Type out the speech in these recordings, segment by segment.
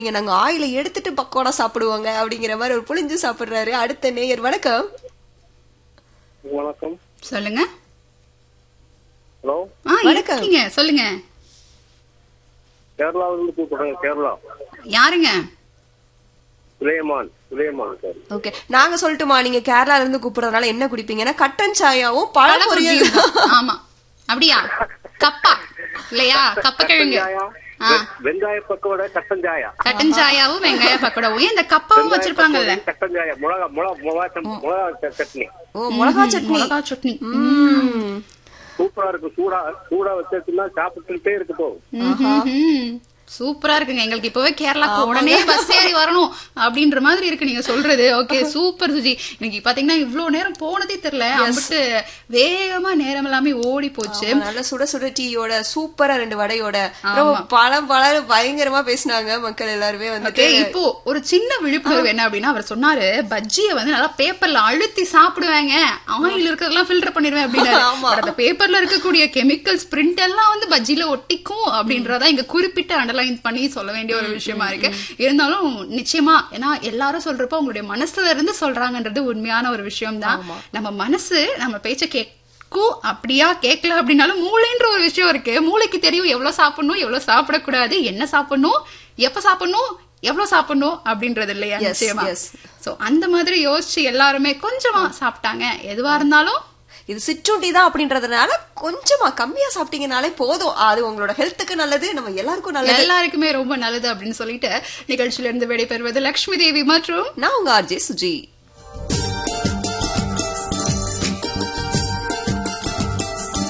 இங்க நாங்க ஆயில எடுத்துட்டு பக்கோடா சாப்பிடுவாங்க அப்படிங்கிற மாதிரி ஒரு புளிஞ்சு சாப்பிடுறாரு அடுத்த நேயர் வணக்கம் வணக்கம் சொல்லுங்க ஹலோ ஆ வணக்கம். இருக்கீங்க சொல்லுங்க கேரளாவிலிருந்து கூப்பிடுறேன் கேரளா யாருங்க சுலேமான் சுலேமான் சார் ஓகே நாங்க சொல்லட்டுமா நீங்க கேரளால இருந்து கூப்பிடுறதுனால என்ன குடிப்பீங்கன்னா கட்டன் சாயாவும் பழ பழ பொரியல் பொரியல். ஆமா அப்படியா கப்பா இல்லையா கப்ப கிழங்கு சாயா ஆ. வெ- வெங்காய பக்கோட கட்டன் சாயா கட்டன் சாயாவும் வெங்காய பக்கோடாவும் ஏன் இந்த கப்பாவும் வச்சிருப்பாங்கல்ல கட்டன் சாயா மிளகா மிளகா மிளகா சட்- மிளகா சட்- சட்னி ஓ மிளகா சட்னி மிளகா சட்னி ம். சூப்பரா இருக்கு சூடா சூடா வச்சுன்னா சாப்பிட்டுட்டே இருக்கு போ ம்ஹும். சூப்பரா இருக்குங்க எங்களுக்கு இப்பவே கேரளாக்கு உடனே பஸ் ஏறி வரணும் அப்படின்ற மாதிரி இருக்கு நீங்க சொல்றது ஓகே சூப்பர் சுஜி இன்னைக்கு பாத்தீங்கன்னா இவ்வளவு நேரம் போனதே தெரியல அம்பிட்டு வேகமா நேரம் எல்லாமே ஓடி போச்சு ஆமா, நல்ல சுட சுட டீயோட சூப்பரா ரெண்டு வடையோட ரொம்ப பழம் பழம் பயங்கரமா பேசினாங்க மக்கள் எல்லாருமே ஓகே வந்துட்டு இப்போ ஒரு சின்ன விழிப்புணர்வு என்ன அப்படின்னா அவர் சொன்னாரு பஜ்ஜியை வந்து நல்லா பேப்பர்ல அழுத்தி சாப்பிடுவாங்க ஆயில் இருக்கிறதெல்லாம் ஃபில்டர் பண்ணிடுவேன் அப்படின்னு அந்த பேப்பர்ல இருக்கக்கூடிய கெமிக்கல்ஸ் பிரிண்ட் எல்லாம் வந்து பஜ்ஜில ஒட்டிக்கும் அப்படின்றதா இங்க குறிப்பிட்ட அண்டர்லைன் பண்ணி சொல்ல வேண்டிய ஒரு விஷயமா இருக்கு இருந்தாலும் நிச்சயமா ஏன்னா எல்லாரும் சொல்றப்போ உங்களுடைய மனசுல இருந்து சொல்றாங்கன்றது உண்மையான ஒரு விஷயம் தான் நம்ம மனசு நம்ம பேச்ச கேட்கும் அப்படியா கேட்கல அப்படின்னாலும் மூளைன்ற ஒரு விஷயம் இருக்கு மூளைக்கு தெரியும் எவ்வளவு சாப்பிடணும் எவ்வளவு சாப்பிடக்கூடாது என்ன சாப்பிடணும் எப்ப சாப்பிடணும் எவ்வளவு சாப்பிடணும் அப்படின்றது இல்லையா Yes, நிச்சயமா yes. சோ அந்த மாதிரி யோசிச்சு எல்லாருமே கொஞ்சமா சாப்பிட்டாங்க எதுவா இருந்தாலும் இது சிற்றுண்டி தான் அப்படின்றதுனால கொஞ்சமா கம்மியா சாப்பிட்டீங்கனாலே போதும் அது உங்களோட ஹெல்த்துக்கு நல்லது நம்ம எல்லாருக்கும் நல்லது எல்லாருக்குமே ரொம்ப நல்லது அப்படின்னு சொல்லிட்டு நிகழ்ச்சியில இருந்து விடைபெறுவது லட்சுமி தேவி மற்றும் நான் உங்க ஆர்ஜே சுஜி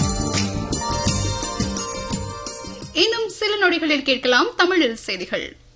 இன்னும் சில நொடிகளில் கேட்கலாம் தமிழில் செய்திகள்